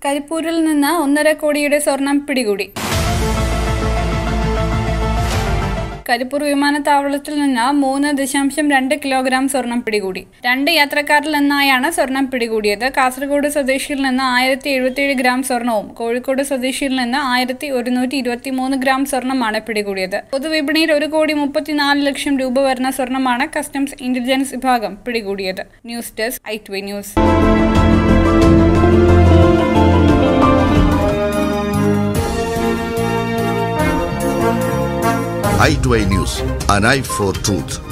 കരിപ്പൂരിൽ നിന്ന് ഒന്നര കോടിയുടെ സ്വർണം പിടികൂടി കരിപ്പൂർ വിമാനത്താവളത്തിൽ നിന്ന് മൂന്ന് ദശാംശം രണ്ട് കിലോഗ്രാം സ്വർണം പിടികൂടി രണ്ട് യാത്രക്കാരിൽ നിന്നായാണ് സ്വർണം പിടികൂടിയത് കാസർഗോഡ് സ്വദേശിയിൽ നിന്ന് ആയിരത്തി എഴുപത്തിയേഴ് ഗ്രാം സ്വർണവും കോഴിക്കോട് സ്വദേശിയിൽ നിന്ന് ആയിരത്തി ഒരുന്നൂറ്റി ഇരുപത്തി മൂന്ന് ഗ്രാം സ്വർണമാണ് പിടികൂടിയത് പൊതുവിപണിയിൽ ഒരു കോടി മുപ്പത്തിനാല് ലക്ഷം രൂപ വരുന്ന സ്വർണമാണ് കസ്റ്റംസ് ഇന്റലിജൻസ് വിഭാഗം പിടികൂടിയത് news desk I two news i2i News, an eye for truth.